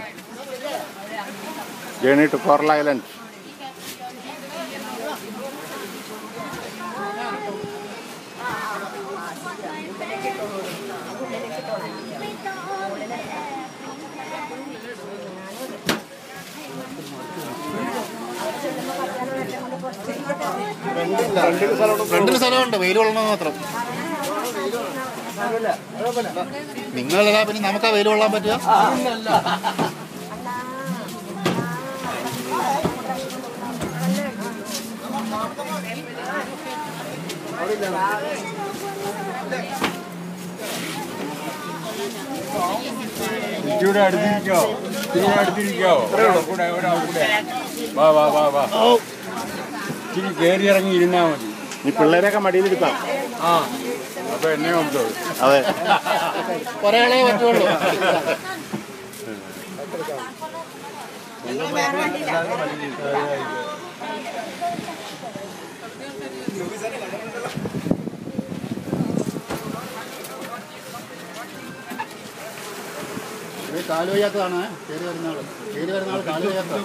journey to coral island ഫ്രണ്ടിൽ സ്ഥലമുണ്ട് വെയിൽ കൊള്ളണം മാത്രം നിങ്ങളല്ല പിന്നെ നമുക്കാ വെയിൽ കൊള്ളാൻ പറ്റുക ഇച്ചിരി അടുത്തിരിക്കാവോ ഇച്ചിരി അടുത്തിരിക്കാവോ ഒരാൾ കൂടെ ഒരാൾ കൂടെ വാ വാ വാ വാ ഇച്ചിരി കയറി ഇറങ്ങി ഇരുന്നാ മതി ഈ പിള്ളേരെയൊക്കെ മടിയിലിരുത്താം ആ അപ്പൊ എന്നെ കൊണ്ടോ അതെ ഒരാളെ പറ്റുള്ളൂ ഇത് കാല് വയ്യാത്തതാണ് കയറി വരുന്ന ആള് കയറി വരുന്ന ആള് കാല് വയ്യാത്ത